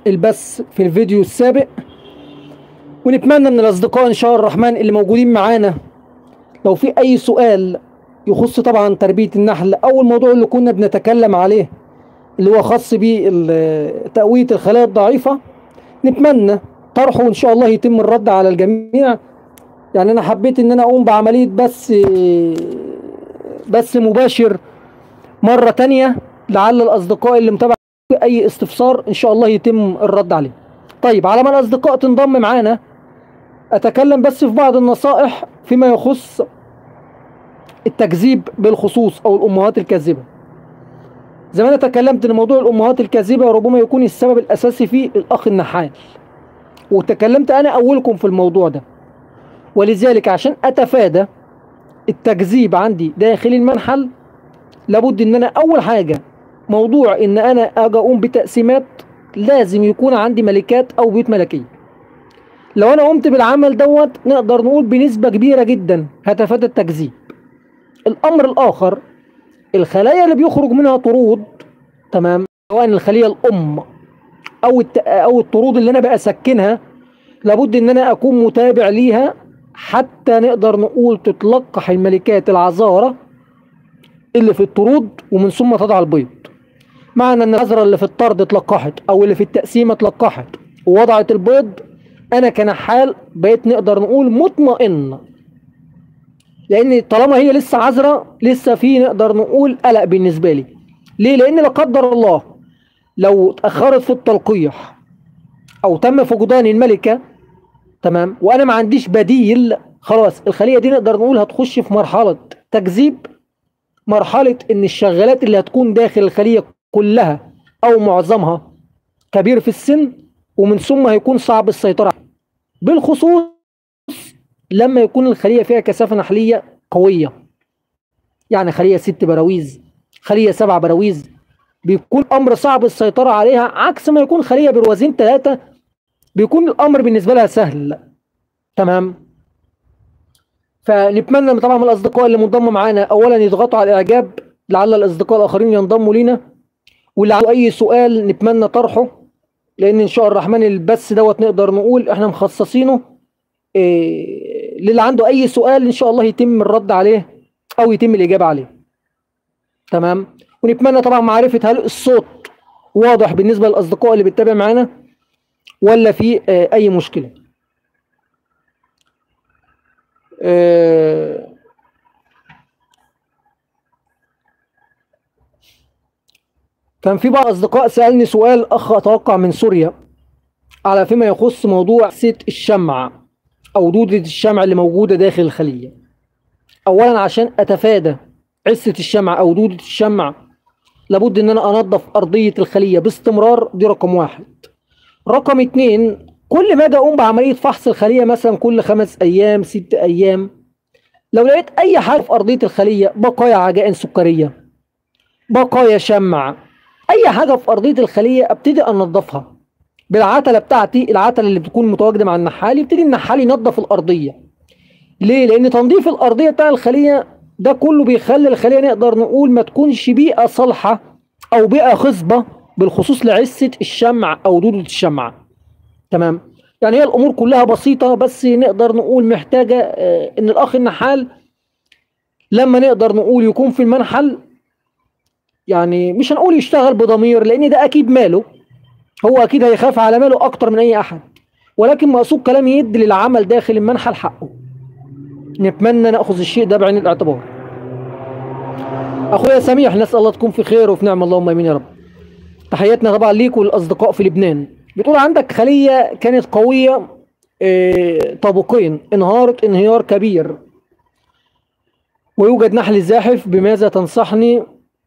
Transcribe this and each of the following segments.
البث في الفيديو السابق ونتمنى ان الاصدقاء ان شاء الرحمن اللي موجودين معانا لو في اي سؤال يخص طبعا تربية النحل او الموضوع اللي كنا بنتكلم عليه اللي هو خاص بتقوية الخلايا الضعيفة نتمنى طرحه وان شاء الله يتم الرد على الجميع يعني انا حبيت ان انا اقوم بعملية بس بس مباشر مرة تانية لعل الاصدقاء اللي متابع اي استفسار ان شاء الله يتم الرد عليه طيب على ما الاصدقاء تنضم معانا اتكلم بس في بعض النصائح فيما يخص التكذيب بالخصوص او الامهات الكاذبه زي ما انا تكلمت ان موضوع الامهات الكاذبه ربما يكون السبب الاساسي فيه الاخ النحال وتكلمت انا اولكم في الموضوع ده ولذلك عشان اتفادى التكذيب عندي داخل المنحل لابد ان انا اول حاجه موضوع ان انا اجي اقوم بتقسيمات لازم يكون عندي ملكات او بيوت ملكيه لو انا قمت بالعمل دوت نقدر نقول بنسبه كبيره جدا هتفادى التكذيب الامر الاخر الخلايا اللي بيخرج منها طرود تمام سواء الخليه الام او الت... او الطرود اللي انا بسكنها لابد ان انا اكون متابع ليها حتى نقدر نقول تتلقح الملكات العذاره اللي في الطرود ومن ثم تضع البيض معنى ان العذره اللي في الطرد اتلقحت او اللي في التقسيمه اتلقحت ووضعت البيض انا كنحال بقيت نقدر نقول مطمئن لان طالما هي لسه عذره لسه في نقدر نقول قلق بالنسبه لي ليه لان لا قدر الله لو اتاخرت في التلقيح او تم فقدان الملكه تمام وانا ما عنديش بديل خلاص الخليه دي نقدر نقول هتخش في مرحله تكذيب مرحله ان الشغالات اللي هتكون داخل الخليه كلها او معظمها كبير في السن ومن ثم هيكون صعب السيطره بالخصوص لما يكون الخليه فيها كثافه نحليه قويه يعني خليه ست براويز خليه سبع براويز بيكون امر صعب السيطره عليها عكس ما يكون خليه بروازين ثلاثه بيكون الامر بالنسبه لها سهل تمام فنتمنى طبعا من الاصدقاء اللي منضموا معانا اولا يضغطوا على الاعجاب لعل الاصدقاء الاخرين ينضموا لينا واللي عنده اي سؤال نتمنى طرحه لان ان شاء الرحمن البث دوت نقدر نقول احنا مخصصينه إيه للي عنده اي سؤال ان شاء الله يتم الرد عليه او يتم الاجابه عليه تمام ونتمنى طبعا معرفه هل الصوت واضح بالنسبه للاصدقاء اللي بتتابع معانا ولا في آه اي مشكله آه كان في بعض الاصدقاء سالني سؤال اخ اتوقع من سوريا على فيما يخص موضوع ست الشمع او دودة الشمع اللي موجودة داخل الخلية اولا عشان اتفادى عسة الشمع او دودة الشمع لابد ان انا انظف ارضية الخلية باستمرار دي رقم واحد رقم اتنين كل ما اجي اقوم بعملية فحص الخلية مثلا كل خمس ايام ست ايام لو لقيت اي حاجة في ارضية الخلية بقايا عجائن سكرية بقايا شمع اي حاجة في ارضية الخلية ابتدي انظفها بالعتله بتاعتي العتله اللي بتكون متواجده مع النحال يبتدي النحال ينظف الارضيه ليه لان تنظيف الارضيه بتاع الخليه ده كله بيخلي الخليه نقدر نقول ما تكونش بيئه صالحه او بيئه خصبه بالخصوص لعسه الشمع او دوده الشمع تمام يعني هي الامور كلها بسيطه بس نقدر نقول محتاجه آه ان الاخ النحال لما نقدر نقول يكون في المنحل يعني مش هنقول يشتغل بضمير لان ده اكيد ماله هو اكيد هيخاف على ماله اكتر من اي احد ولكن مقصود كلامي يدي للعمل داخل المنحل حقه نتمنى ناخذ الشيء ده بعين الاعتبار اخويا سميح نسال الله تكون في خير وفي نعم اللهم امين يا رب تحياتنا طبعا ليك والاصدقاء في لبنان بتقول عندك خليه كانت قويه اه طابقين انهارت انهيار كبير ويوجد نحل زاحف بماذا تنصحني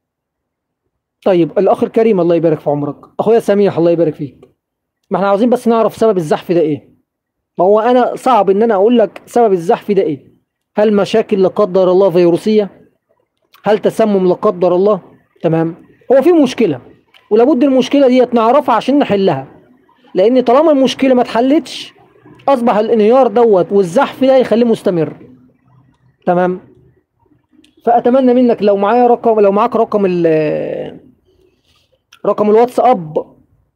طيب الاخ الكريم الله يبارك في عمرك اخويا سميح الله يبارك فيك ما احنا عاوزين بس نعرف سبب الزحف ده ايه ما هو انا صعب ان انا اقول لك سبب الزحف ده ايه هل مشاكل لا قدر الله فيروسيه هل تسمم لا قدر الله تمام هو في مشكله ولابد المشكله ديت نعرفها عشان نحلها لان طالما المشكله ما اتحلتش اصبح الانهيار دوت والزحف ده يخليه مستمر تمام فاتمنى منك لو معايا رقم لو معاك رقم ال رقم الواتساب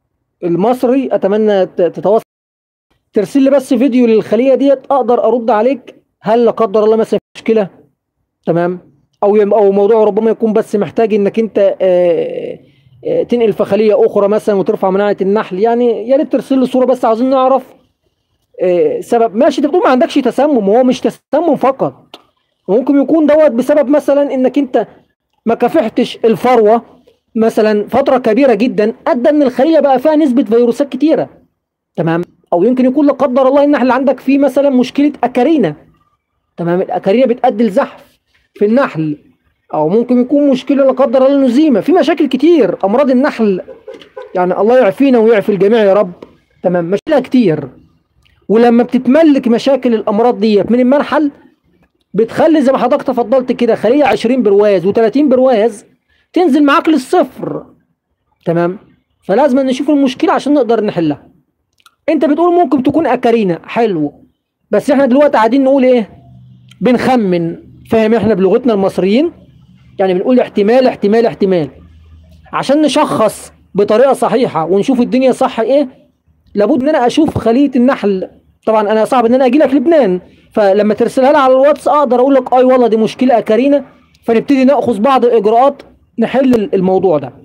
المصري اتمنى ت- تتواصل ترسل لي بس فيديو للخليه ديت اقدر ارد عليك هل لا قدر الله مثلا في مشكله تمام او يم- او موضوع ربما يكون بس محتاج انك انت آه، آه، تنقل في خليه اخرى مثلا وترفع مناعه النحل يعني يا ريت ترسل لي صوره بس عاوزين نعرف آه، سبب ماشي انت بتقول ما عندكش تسمم هو مش تسمم فقط ممكن يكون دوت بسبب مثلا انك انت ما كافحتش الفروه مثلا فتره كبيره جدا ادى ان الخليه بقى فيها نسبه فيروسات كتيره تمام او يمكن يكون لا قدر الله النحل عندك فيه مثلا مشكله اكارينا تمام الاكارينا بتؤدي لزحف في النحل او ممكن يكون مشكله لا قدر الله نزيمه في مشاكل كتير امراض النحل يعني الله يعافينا ويعفي الجميع يا رب تمام مشاكلها كتير ولما بتتملك مشاكل الامراض ديت من المنحل بتخلي زي ما حضرتك تفضلت كده خليه 20 برواز و30 برواز تنزل معاك للصفر تمام فلازم نشوف المشكله عشان نقدر نحلها انت بتقول ممكن تكون اكارينا حلو بس احنا دلوقتي قاعدين نقول ايه بنخمن فاهم احنا بلغتنا المصريين يعني بنقول احتمال احتمال احتمال عشان نشخص بطريقه صحيحه ونشوف الدنيا صح ايه لابد ان انا اشوف خليه النحل طبعا انا صعب ان انا اجي لك لبنان فلما ترسلها لي على الواتس اقدر اقول لك اي والله دي مشكله اكارينا فنبتدي ناخذ بعض الاجراءات نحل الموضوع ده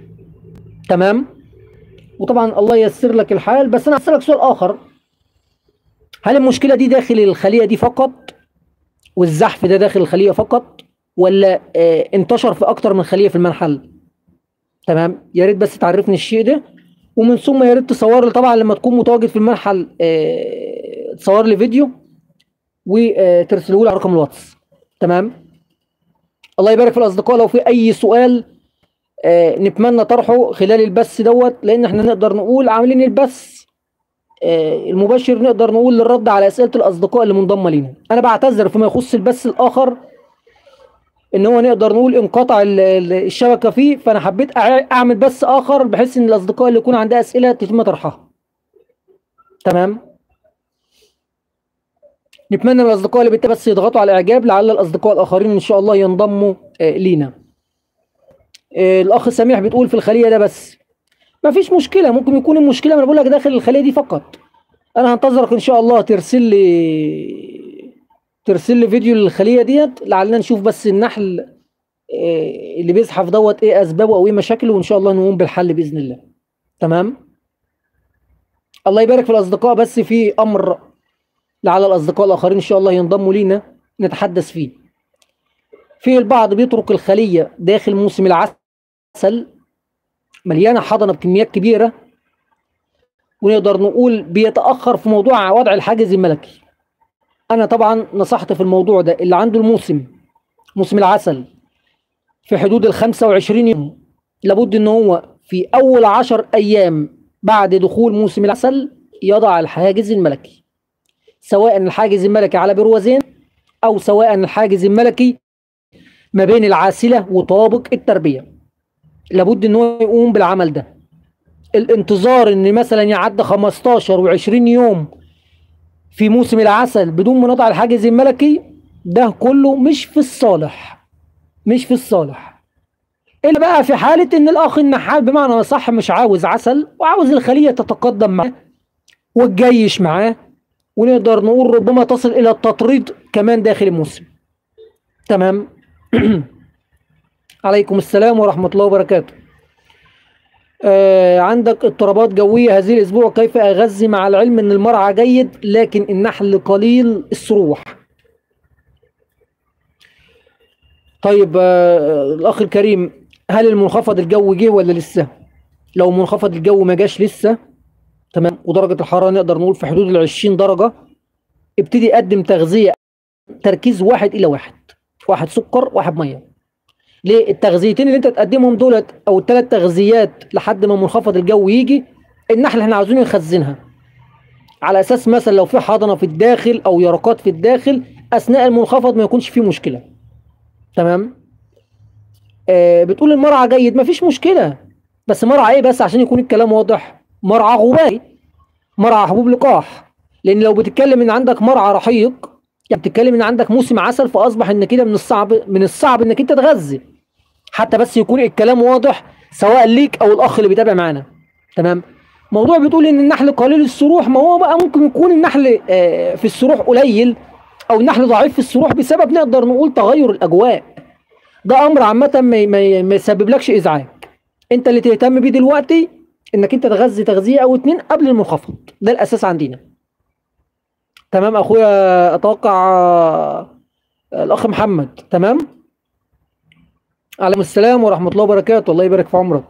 تمام وطبعا الله ييسر لك الحال بس انا هسألك سؤال اخر هل المشكله دي داخل الخليه دي فقط والزحف ده داخل الخليه فقط ولا آه انتشر في اكتر من خليه في المنحل تمام يا ريت بس تعرفني الشيء ده ومن ثم يا ريت تصور لي طبعا لما تكون متواجد في المنحل آه تصور لي فيديو وترسله لي على رقم الواتس تمام الله يبارك في الاصدقاء لو في اي سؤال آه نتمنى طرحه خلال البث دوت لان احنا نقدر نقول عاملين البث آه المباشر نقدر نقول للرد على اسئله الاصدقاء اللي منضمه لينا انا بعتذر فيما يخص البث الاخر ان هو نقدر نقول انقطع ال- ال- الشبكه فيه فانا حبيت أع- اعمل بث اخر بحيث ان الاصدقاء اللي يكون عندها اسئله تتم طرحها تمام نتمنى من الاصدقاء اللي بس يضغطوا على الاعجاب لعل الاصدقاء الاخرين ان شاء الله ينضموا آه، لينا آه، الاخ سميح بتقول في الخليه ده بس ما فيش مشكله ممكن يكون المشكله انا بقول لك داخل الخليه دي فقط انا هنتظرك ان شاء الله ترسل لي ترسل لي فيديو للخليه ديت لعلنا نشوف بس النحل آه، اللي بيزحف دوت ايه اسبابه او ايه مشاكله وان شاء الله نقوم بالحل باذن الله تمام الله يبارك في الاصدقاء بس في امر لعل الاصدقاء الاخرين ان شاء الله ينضموا لينا نتحدث فيه في البعض بيترك الخليه داخل موسم العسل مليانه حضنه بكميات كبيره ونقدر نقول بيتاخر في موضوع وضع الحاجز الملكي انا طبعا نصحت في الموضوع ده اللي عنده الموسم موسم العسل في حدود ال 25 يوم لابد ان هو في اول 10 ايام بعد دخول موسم العسل يضع الحاجز الملكي سواء الحاجز الملكي على بروزين او سواء الحاجز الملكي ما بين العاسله وطابق التربيه لابد ان هو يقوم بالعمل ده الانتظار ان مثلا يعدي 15 و20 يوم في موسم العسل بدون ما نضع الحاجز الملكي ده كله مش في الصالح مش في الصالح الا بقى في حاله ان الاخ النحال بمعنى صح مش عاوز عسل وعاوز الخليه تتقدم معاه وتجيش معاه ونقدر نقول ربما تصل الى التطريد كمان داخل الموسم تمام عليكم السلام ورحمة الله وبركاته آه عندك اضطرابات جوية هذه الأسبوع كيف أغذي مع العلم أن المرعى جيد لكن النحل قليل السروح طيب آه الأخ الكريم هل المنخفض الجوي جه ولا لسه لو منخفض الجو ما جاش لسه تمام ودرجة الحرارة نقدر نقول في حدود ال 20 درجة ابتدي قدم تغذية تركيز واحد إلى واحد واحد سكر واحد مية ليه التغذيتين اللي انت تقدمهم دولت او الثلاث تغذيات لحد ما منخفض الجو يجي النحل احنا عاوزينه يخزنها على اساس مثلا لو في حضنه في الداخل او يرقات في الداخل اثناء المنخفض ما يكونش فيه مشكله تمام آه بتقول المرعى جيد ما فيش مشكله بس مرعى ايه بس عشان يكون الكلام واضح مرعى غباري مرعى حبوب لقاح لان لو بتتكلم ان عندك مرعى رحيق يعني بتتكلم ان عندك موسم عسل فاصبح ان كده من الصعب من الصعب انك انت تغذي حتى بس يكون الكلام واضح سواء ليك او الاخ اللي بيتابع معانا تمام موضوع بتقول ان النحل قليل السروح ما هو بقى ممكن يكون النحل آه، في السروح قليل او النحل ضعيف في السروح بسبب نقدر نقول تغير الاجواء ده امر عامه ما ما ما يسببلكش ازعاج انت اللي تهتم بيه دلوقتي انك انت تغذي تغذيه او اتنين قبل المنخفض ده الاساس عندنا تمام اخويا اتوقع آه، الاخ محمد تمام عليكم السلام ورحمه الله وبركاته الله يبارك في عمرك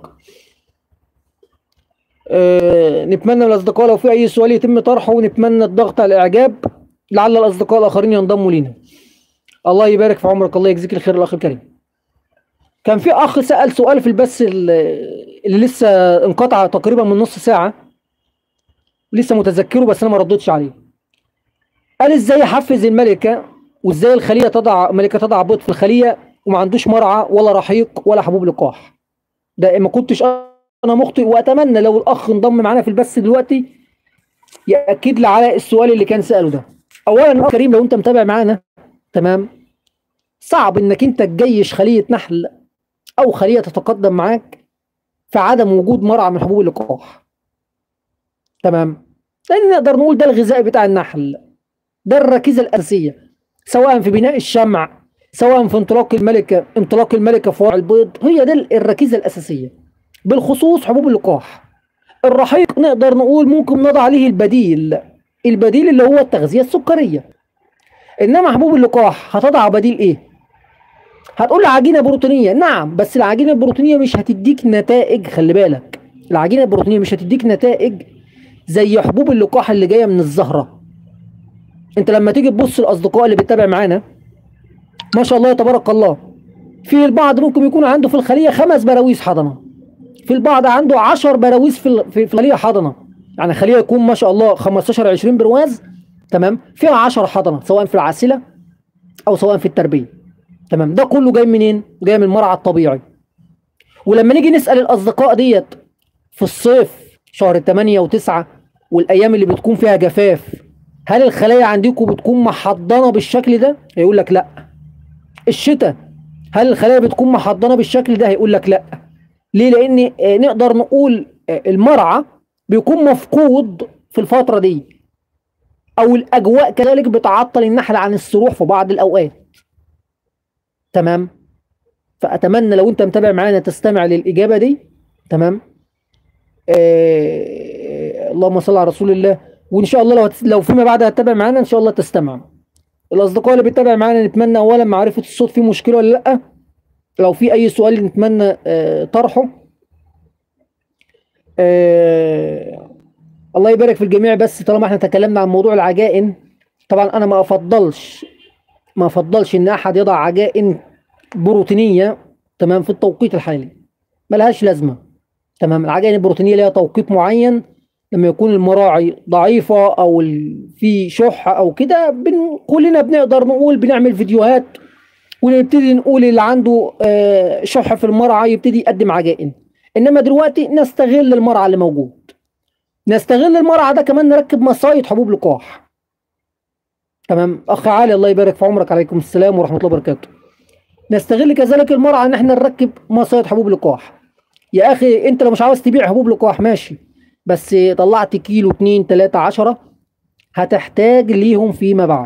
أه نتمنى من الاصدقاء لو في اي سؤال يتم طرحه ونتمنى الضغط على الاعجاب لعل الاصدقاء الاخرين ينضموا لينا الله يبارك في عمرك الله يجزيك الخير الاخ الكريم كان في اخ سال سؤال في البث اللي اللي لسه انقطع تقريبا من نص ساعه لسه متذكره بس انا ما ردتش عليه قال ازاي احفز الملكه وازاي الخليه تضع ملكه تضع بيض في الخليه وما عندوش مرعى ولا رحيق ولا حبوب لقاح ده ما كنتش انا مخطئ واتمنى لو الاخ انضم معانا في البث دلوقتي ياكد لي على السؤال اللي كان ساله ده اولا الاخ كريم لو انت متابع معانا تمام صعب انك انت تجيش خليه نحل او خليه تتقدم معاك في عدم وجود مرعى من حبوب اللقاح تمام لان نقدر نقول ده الغذاء بتاع النحل ده الركيزه الاساسيه سواء في بناء الشمع سواء في انطلاق الملكه انطلاق الملكه في وضع البيض هي ده الركيزه الاساسيه بالخصوص حبوب اللقاح الرحيق نقدر نقول ممكن نضع عليه البديل البديل اللي هو التغذيه السكريه انما حبوب اللقاح هتضع بديل ايه هتقول لي عجينه بروتينيه نعم بس العجينه البروتينيه مش هتديك نتائج خلي بالك العجينه البروتينيه مش هتديك نتائج زي حبوب اللقاح اللي جايه من الزهره انت لما تيجي تبص الاصدقاء اللي بتتابع معانا ما شاء الله تبارك الله في البعض ممكن يكون عنده في الخليه خمس براويز حضنه في البعض عنده 10 براويز في في الخليه حضنه يعني خليه يكون ما شاء الله 15 20 برواز تمام فيها 10 حضنه سواء في العسله او سواء في التربيه تمام ده كله جاي منين جاي من المرعى الطبيعي ولما نيجي نسال الاصدقاء ديت في الصيف شهر 8 و9 والايام اللي بتكون فيها جفاف هل الخلايا عندكم بتكون محضنه بالشكل ده هيقول لك لا الشتاء هل الخلايا بتكون محضنه بالشكل ده هيقول لك لا ليه لان آه، نقدر نقول آه، المرعى بيكون مفقود في الفتره دي او الاجواء كذلك بتعطل النحل عن السروح في بعض الاوقات تمام فاتمنى لو انت متابع معانا تستمع للاجابه دي تمام آه اللهم صل على رسول الله وان شاء الله لو لو فيما بعد هتتابع معانا ان شاء الله تستمع الاصدقاء اللي بيتابع معانا نتمنى اولا معرفه الصوت فيه مشكله ولا لا لو في اي سؤال نتمنى آه طرحه آه الله يبارك في الجميع بس طالما احنا تكلمنا عن موضوع العجائن طبعا انا ما افضلش ما افضلش ان احد يضع عجائن بروتينيه تمام في التوقيت الحالي ملهاش لازمه تمام العجائن البروتينيه ليها توقيت معين لما يكون المراعي ضعيفه او في شح او كده بن... كلنا بنقدر نقول بنعمل فيديوهات ونبتدي نقول اللي عنده آه، شح في المرعى يبتدي يقدم عجائن انما دلوقتي نستغل المرعى اللي موجود نستغل المرعى ده كمان نركب مصايد حبوب لقاح تمام اخ علي الله يبارك في عمرك عليكم السلام ورحمه الله وبركاته نستغل كذلك المرعى ان احنا نركب مصايد حبوب لقاح يا اخي انت لو مش عاوز تبيع حبوب لقاح ماشي بس طلعت كيلو اتنين تلاتة عشرة هتحتاج ليهم فيما بعد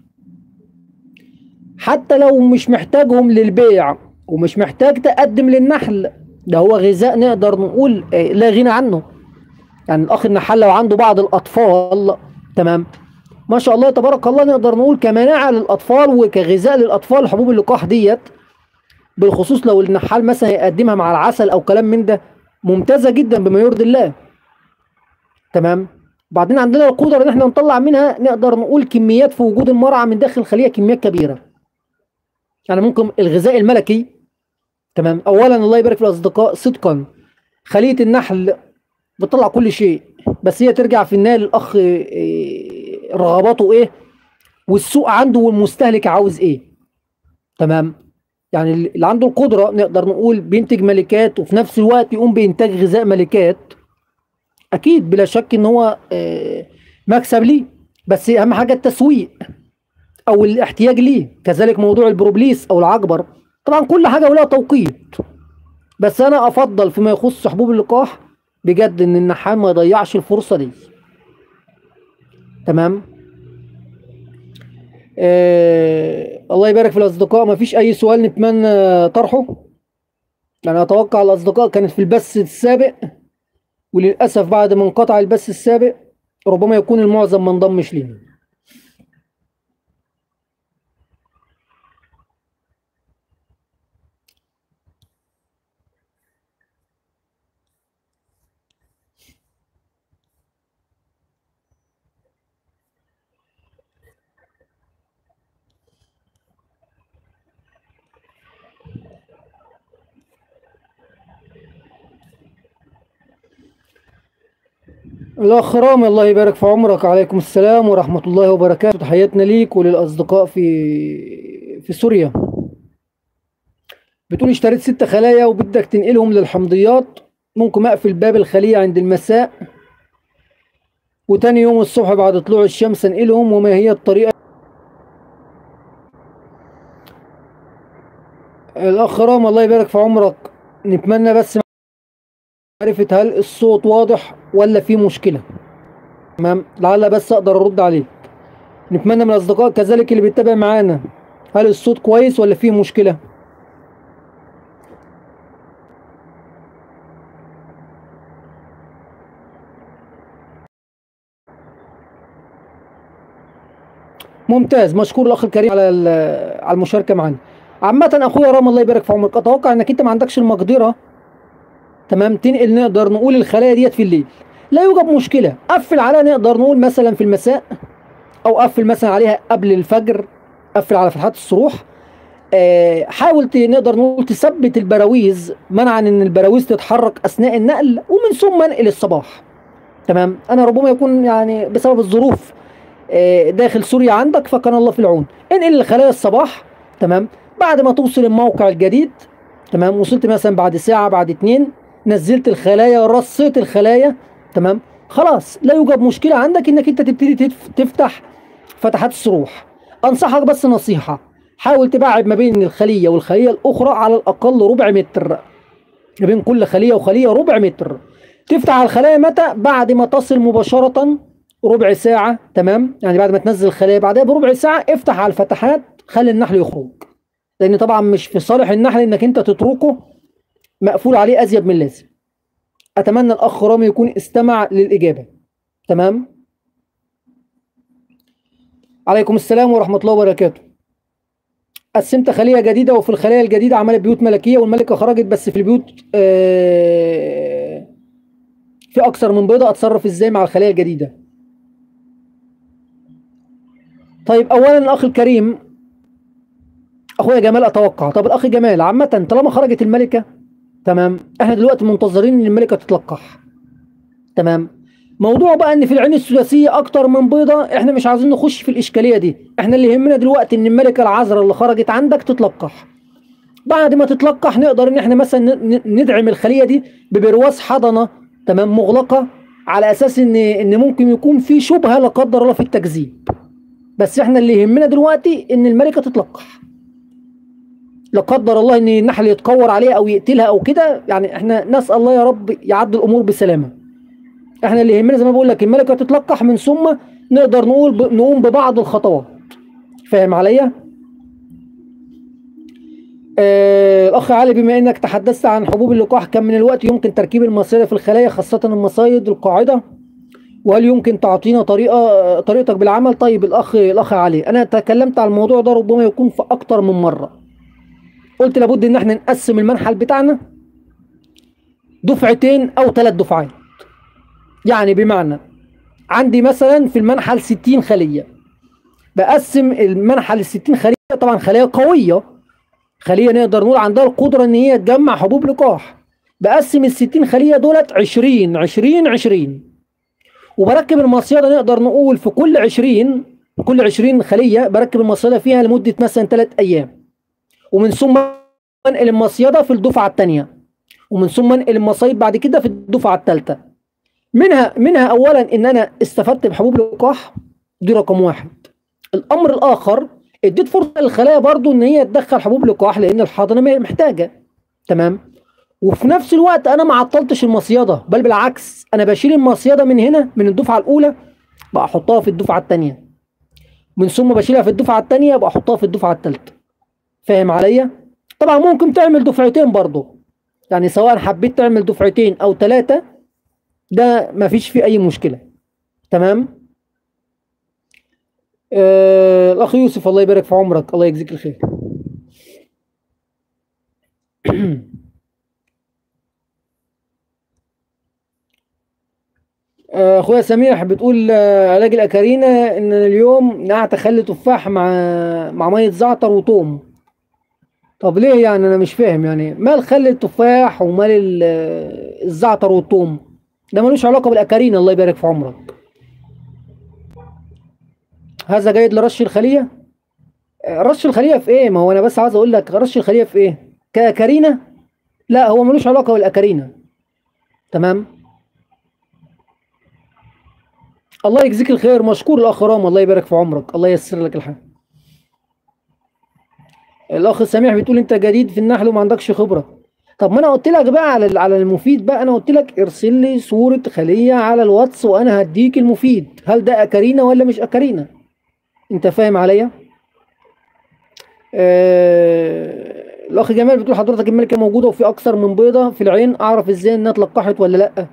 حتى لو مش محتاجهم للبيع ومش محتاج تقدم للنحل ده هو غذاء نقدر نقول آه، لا غنى عنه يعني الاخ النحال لو عنده بعض الاطفال تمام ما شاء الله تبارك الله نقدر نقول كمناعه للاطفال وكغذاء للاطفال حبوب اللقاح ديت بالخصوص لو النحال مثلا يقدمها مع العسل او كلام من ده ممتازه جدا بما يرضي الله تمام بعدين عندنا القدره ان احنا نطلع منها نقدر نقول كميات في وجود المرعى من داخل الخليه كميات كبيره يعني ممكن الغذاء الملكي تمام اولا الله يبارك في الاصدقاء صدقا خليه النحل بتطلع كل شيء بس هي ترجع في النهايه للاخ إيه، رغباته ايه والسوق عنده والمستهلك عاوز ايه تمام يعني اللي عنده القدره نقدر نقول بينتج ملكات وفي نفس الوقت يقوم بانتاج غذاء ملكات اكيد بلا شك ان هو آه، مكسب ليه بس اهم حاجه التسويق او الاحتياج ليه كذلك موضوع البروبليس او العجبر طبعا كل حاجه ولها توقيت بس انا افضل فيما يخص حبوب اللقاح بجد ان النحام ما يضيعش الفرصه دي تمام آه الله يبارك في الاصدقاء ما فيش اي سؤال نتمنى طرحه يعني اتوقع الاصدقاء كانت في البث السابق وللاسف بعد ما انقطع البث السابق ربما يكون المعظم ما انضمش لينا الأخ رامي الله يبارك في عمرك عليكم السلام ورحمة الله وبركاته تحياتنا ليك وللأصدقاء في في سوريا بتقول اشتريت ست خلايا وبدك تنقلهم للحمضيات ممكن أقفل باب الخلية عند المساء وتاني يوم الصبح بعد طلوع الشمس انقلهم وما هي الطريقة الأخ رامي الله يبارك في عمرك نتمنى بس معرفة هل الصوت واضح ولا في مشكلة تمام لعل بس اقدر ارد عليك نتمنى من الاصدقاء كذلك اللي بيتابع معانا هل الصوت كويس ولا فيه مشكلة ممتاز مشكور الاخ الكريم على ال- على المشاركه معانا عامه اخويا رام الله يبارك في عمرك اتوقع انك انت ما عندكش المقدره تمام تنقل نقدر نقول الخلايا ديت في الليل لا يوجد مشكله قفل عليها نقدر نقول مثلا في المساء او قفل مثلا عليها قبل الفجر قفل على فتحات الصروح آه، حاول ت- نقدر نقول تثبت البراويز منعا ان البراويز تتحرك اثناء النقل ومن ثم انقل الصباح تمام انا ربما يكون يعني بسبب الظروف آه، داخل سوريا عندك فكان الله في العون انقل الخلايا الصباح تمام بعد ما توصل الموقع الجديد تمام وصلت مثلا بعد ساعة بعد اتنين نزلت الخلايا رصيت الخلايا تمام خلاص لا يوجد مشكلة عندك انك انت تبتدي تف- تفتح فتحات الصروح انصحك بس نصيحة حاول تبعد ما بين الخلية والخلية الاخرى على الاقل ربع متر ما بين كل خلية وخلية ربع متر تفتح على الخلايا متى بعد ما تصل مباشرة ربع ساعة تمام يعني بعد ما تنزل الخلايا بعدها بربع ساعة افتح على الفتحات خلي النحل يخرج لان طبعا مش في صالح النحل انك انت تتركه مقفول عليه ازيد من اللازم اتمنى الاخ رامي يكون استمع للاجابه تمام عليكم السلام ورحمه الله وبركاته قسمت خليه جديده وفي الخليه الجديده عملت بيوت ملكيه والملكه خرجت بس في البيوت آه، في اكثر من بيضه اتصرف ازاي مع الخليه الجديده طيب اولا الاخ الكريم اخويا جمال اتوقع طب الاخ جمال عامه طالما خرجت الملكه تمام احنا دلوقتي منتظرين ان الملكه تتلقح تمام موضوع بقى ان في العين الثلاثيه اكتر من بيضه احنا مش عايزين نخش في الاشكاليه دي احنا اللي يهمنا دلوقتي ان الملكه العذراء اللي خرجت عندك تتلقح بعد ما تتلقح نقدر ان احنا مثلا ن- ن- ندعم الخليه دي ببرواز حضنه تمام مغلقه على اساس ان ان ممكن يكون في شبهه لا قدر الله في التكذيب بس احنا اللي يهمنا دلوقتي ان الملكه تتلقح لا قدر الله ان النحل يتكور عليها او يقتلها او كده يعني احنا نسال الله يا رب يعدي الامور بسلامه احنا اللي يهمنا زي ما بقول لك الملكه تتلقح من ثم نقدر نقول ب... نقوم ببعض الخطوات فاهم عليا آه الاخ علي بما انك تحدثت عن حبوب اللقاح كم من الوقت يمكن تركيب المصيدة في الخلايا خاصة المصايد القاعدة وهل يمكن تعطينا طريقة طريقتك بالعمل طيب الاخ الاخ علي انا تكلمت عن الموضوع ده ربما يكون في اكتر من مرة قلت لابد ان احنا نقسم المنحل بتاعنا دفعتين او ثلاث دفعات يعني بمعنى عندي مثلا في المنحل 60 خلية بقسم المنحل ال 60 خلية طبعا خلية قوية خلية نقدر نقول عندها القدرة ان هي تجمع حبوب لقاح بقسم ال 60 خلية دولت 20 20 20 وبركب المصيدة نقدر نقول في كل 20 كل 20 خلية بركب المصيدة فيها لمدة مثلا 3 ايام ومن ثم انقل المصيدة في الدفعة الثانية ومن ثم انقل المصايد بعد كده في الدفعة الثالثة منها منها اولا ان انا استفدت بحبوب لقاح دي رقم واحد الامر الاخر اديت فرصه للخلايا برضو ان هي تدخل حبوب لقاح لان الحاضنه محتاجه تمام وفي نفس الوقت انا ما عطلتش المصيده بل بالعكس انا بشيل المصيده من هنا من الدفعه الاولى بقى احطها في الدفعه الثانيه من ثم بشيلها في الدفعه الثانيه بقى احطها في الدفعه الثالثه فاهم عليا طبعا ممكن تعمل دفعتين برضه يعني سواء حبيت تعمل دفعتين او ثلاثه ده مفيش فيه اي مشكله تمام آه الاخ يوسف الله يبارك في عمرك الله يجزيك الخير آه، اخويا سميح بتقول آه، علاج الاكارينا ان اليوم نقعت اخلي تفاح مع مع ميه زعتر وتوم طب ليه يعني انا مش فاهم يعني مال خلي التفاح ومال ال- آه، الزعتر والثوم ده ملوش علاقه بالاكارين الله يبارك في عمرك هذا جيد لرش الخليه آه، رش الخليه في ايه ما هو انا بس عاوز اقول لك رش الخليه في ايه كاكارينا لا هو ملوش علاقه بالاكارينا تمام الله يجزيك الخير مشكور الاخ رام الله يبارك في عمرك الله ييسر لك الحال الاخ سميح بتقول انت جديد في النحل وما عندكش خبره طب ما انا قلت لك بقى على على المفيد بقى انا قلت لك ارسل لي صوره خليه على الواتس وانا هديك المفيد هل ده اكارينا ولا مش اكارينا انت فاهم عليا آه... الاخ جمال بتقول حضرتك الملكه موجوده وفي اكثر من بيضه في العين اعرف ازاي انها اتلقحت ولا لا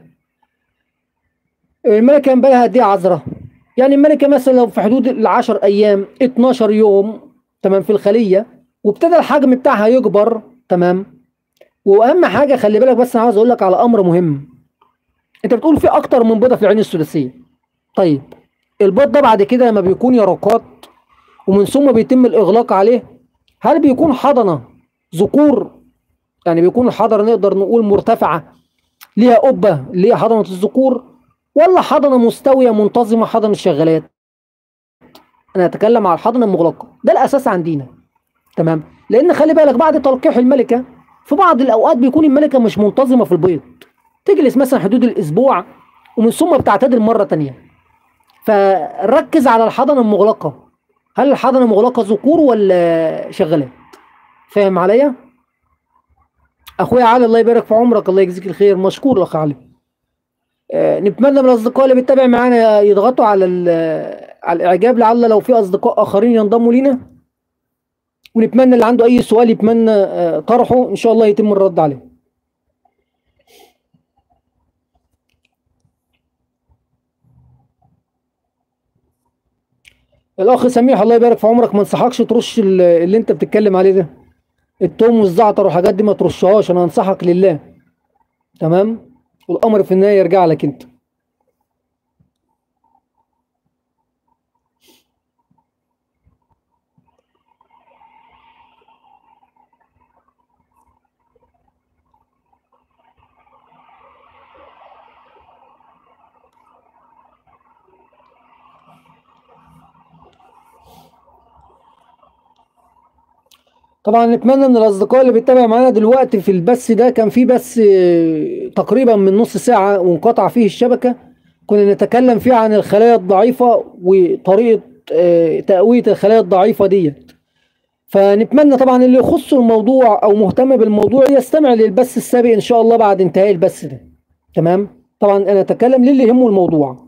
الملكه بقى لها قد ايه عذراء يعني الملكه مثلا لو في حدود ال 10 ايام 12 يوم تمام في الخليه وابتدى الحجم بتاعها يكبر تمام واهم حاجه خلي بالك بس انا عاوز اقول لك على امر مهم انت بتقول في اكتر من بيضه في العين الثلاثيه طيب البيض ده بعد كده لما بيكون يرقات ومن ثم بيتم الاغلاق عليه هل بيكون حضنه ذكور يعني بيكون الحضنه نقدر نقول مرتفعه ليها قبه ليها حضنه الذكور ولا حضنه مستويه منتظمه حضنه الشغالات انا اتكلم على الحضنه المغلقه ده الاساس عندنا تمام لان خلي بالك بعد تلقيح الملكه في بعض الاوقات بيكون الملكه مش منتظمه في البيض تجلس مثلا حدود الاسبوع ومن ثم بتعتدل مره تانية فركز على الحضنه المغلقه هل الحضنه مغلقه ذكور ولا شغالات فاهم عليا اخويا علي الله يبارك في عمرك الله يجزيك الخير مشكور الاخ علي آه، نتمنى من الاصدقاء اللي بيتابع معانا يضغطوا على ال- على الاعجاب لعل لو في اصدقاء اخرين ينضموا لينا ونتمنى اللي عنده اي سؤال يتمنى آه، طرحه ان شاء الله يتم الرد عليه الاخ سميح الله يبارك في عمرك ما انصحكش ترش ال- اللي انت بتتكلم عليه ده التوم والزعتر والحاجات دي ما ترشهاش انا انصحك لله تمام والامر في النهايه يرجع لك انت طبعا نتمنى ان الاصدقاء اللي بيتابع معانا دلوقتي في البث ده كان في بث آه، تقريبا من نص ساعة وانقطع فيه الشبكة كنا نتكلم فيه عن الخلايا الضعيفة وطريقة آه، تقوية الخلايا الضعيفة ديت فنتمنى طبعا اللي يخص الموضوع او مهتم بالموضوع يستمع للبث السابق ان شاء الله بعد انتهاء البث ده تمام طبعا انا اتكلم للي يهمه الموضوع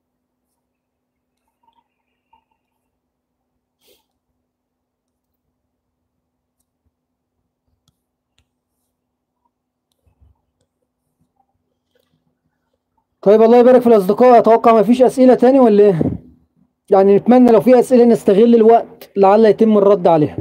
طيب الله يبارك في الأصدقاء أتوقع ما فيش أسئلة تاني ولا إيه؟ يعني نتمنى لو في أسئلة نستغل الوقت لعل يتم الرد عليها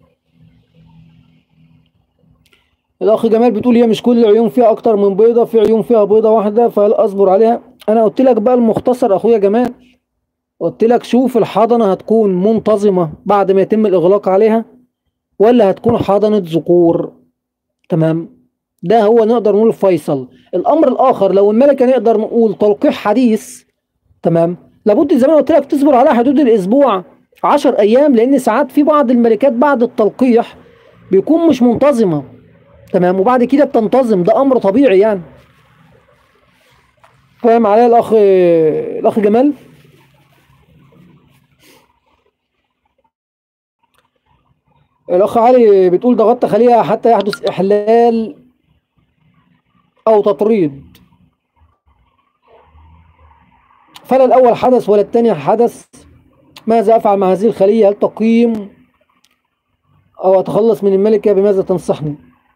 الأخ جمال بتقول هي مش كل العيون فيها أكتر من بيضة في عيون فيها بيضة واحدة فهل أصبر عليها؟ أنا قلت لك بقى المختصر أخويا جمال قلت لك شوف الحضنة هتكون منتظمة بعد ما يتم الإغلاق عليها ولا هتكون حضنة ذكور تمام ده هو نقدر نقول فيصل الامر الاخر لو الملكه نقدر نقول تلقيح حديث تمام لابد زي ما أنا قلت لك تصبر على حدود الاسبوع 10 ايام لان ساعات في بعض الملكات بعد التلقيح بيكون مش منتظمه تمام وبعد كده بتنتظم ده امر طبيعي يعني فاهم عليا الاخ الاخ جمال الاخ علي بتقول ضغطت خليها حتى يحدث احلال أو تطريد فلا الأول حدث ولا الثاني حدث ماذا أفعل مع هذه الخلية هل تقييم أو أتخلص من الملكة بماذا تنصحني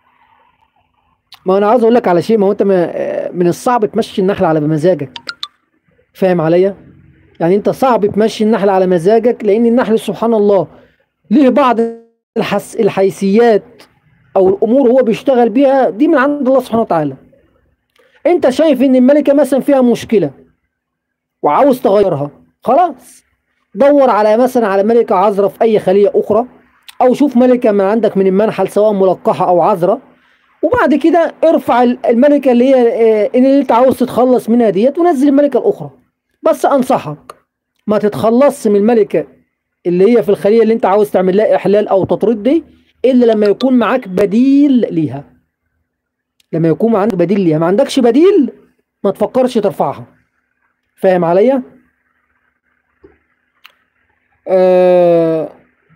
ما أنا عاوز أقول لك على شيء ما هو أنت ما- من الصعب تمشي النحل على بمزاجك فاهم عليا يعني أنت صعب تمشي النحل على مزاجك لأن النحل سبحان الله ليه بعض الحس الحيثيات أو الأمور هو بيشتغل بيها دي من عند الله سبحانه وتعالى أنت شايف إن الملكة مثلا فيها مشكلة وعاوز تغيرها خلاص دور على مثلا على ملكة عذراء في أي خلية أخرى أو شوف ملكة من عندك من المنحل سواء ملقحة أو عذراء وبعد كده ارفع ال- الملكة اللي هي آه، اللي أنت عاوز تتخلص منها ديت ونزل الملكة الأخرى بس أنصحك ما تتخلصش من الملكة اللي هي في الخلية اللي أنت عاوز تعمل لها إحلال أو تطريد دي إلا لما يكون معاك بديل ليها لما يكون معاك بديل ليها ما عندكش بديل ما تفكرش ترفعها فاهم عليا؟ آه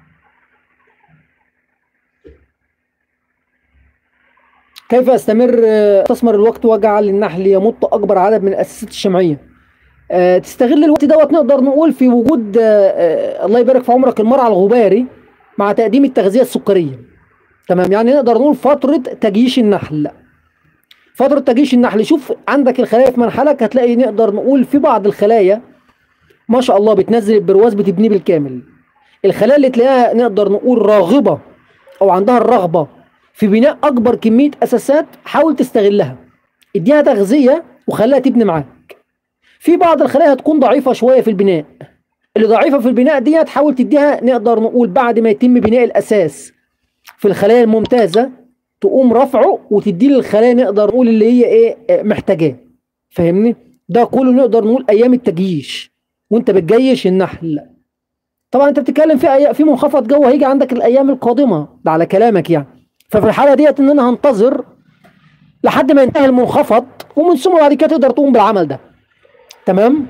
كيف استمر آه، استثمر الوقت واجعل النحل يمط اكبر عدد من الاساسات الشمعيه آه، تستغل الوقت دوت نقدر نقول في وجود آه، آه، الله يبارك في عمرك المرعى الغباري مع تقديم التغذيه السكريه تمام يعني نقدر نقول فتره تجيش النحل فتره تجيش النحل شوف عندك الخلايا في منحلك هتلاقي نقدر نقول في بعض الخلايا ما شاء الله بتنزل البرواز بتبنيه بالكامل الخلايا اللي تلاقيها نقدر نقول راغبه او عندها الرغبه في بناء اكبر كميه اساسات حاول تستغلها اديها تغذيه وخليها تبني معاك في بعض الخلايا هتكون ضعيفه شويه في البناء اللي ضعيفه في البناء دي تحاول تديها نقدر نقول بعد ما يتم بناء الاساس في الخلايا الممتازه تقوم رفعه وتدي للخلايا نقدر نقول اللي هي ايه آه، محتاجاه فاهمني ده كله نقدر نقول ايام التجييش وانت بتجيش النحل طبعا انت بتتكلم في أي... في منخفض جو هيجي عندك الايام القادمه ده على كلامك يعني ففي الحاله ديت ان انا هنتظر لحد ما ينتهي المنخفض ومن ثم بعد كده تقدر تقوم بالعمل ده تمام